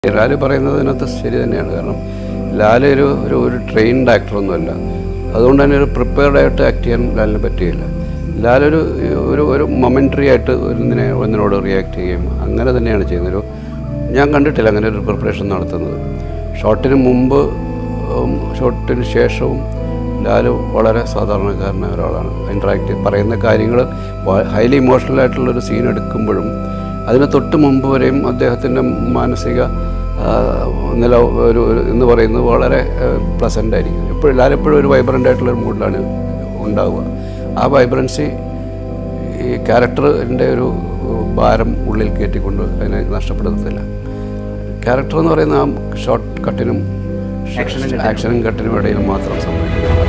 ലാല് പറയുന്നതിനകത്ത് ശരി തന്നെയാണ് കാരണം ലാല് ഒരു ഒരു ഒരു ട്രെയിൻഡ് ആക്ടറൊന്നുമല്ല അതുകൊണ്ട് തന്നെ ഒരു പ്രിപ്പയർഡ് ആയിട്ട് ആക്ട് ചെയ്യാൻ ലാലിന് പറ്റുകയില്ല ലാലൊരു ഒരു ഒരു മൊമെൻ്ററി ആയിട്ട് ഒന്നിനെ ഒന്നിനോട് റിയാക്ട് ചെയ്യുകയും അങ്ങനെ തന്നെയാണ് ചെയ്യുന്നത് ഒരു ഞാൻ കണ്ടിട്ടില്ല അങ്ങനെ ഒരു പ്രിപ്പറേഷൻ നടത്തുന്നത് ഷോട്ടിന് മുമ്പ് ഉം, ഷോട്ടിന് ശേഷവും ലാല് വളരെ സാധാരണക്കാരനായ ഒരാളാണ് ഇൻട്രാക്ട് പറയുന്ന കാര്യങ്ങൾ ഹൈലി ഇമോഷണൽ ആയിട്ടുള്ളൊരു സീൻ എടുക്കുമ്പോഴും അതിന് തൊട്ട് മുമ്പ് വരെയും അദ്ദേഹത്തിൻ്റെ മാനസിക ആ, നില ഒരു ഒരു എന്ന് പറയുന്നത് വളരെ പ്ലസൻ്റ് ആയിരിക്കും എപ്പോഴും ലാലെപ്പോഴും ഒരു വൈബ്രൻ്റ് ആയിട്ടുള്ള ഒരു മൂഡിലാണ് ഉണ്ടാവുക ആ വൈബ്രൻസി ഈ ക്യാരക്ടറിൻ്റെ ഒരു ഭാരം ഉള്ളിൽ കയറ്റിക്കൊണ്ട് അതിനെ നഷ്ടപ്പെടുത്തത്തില്ല ക്യാരക്ടർ എന്ന് പറയുന്ന ആ ഷോർട്ട് കട്ടിനും ആക്ഷനും കട്ടിനും ഇടയിൽ മാത്രം സംഭവിക്കുന്നു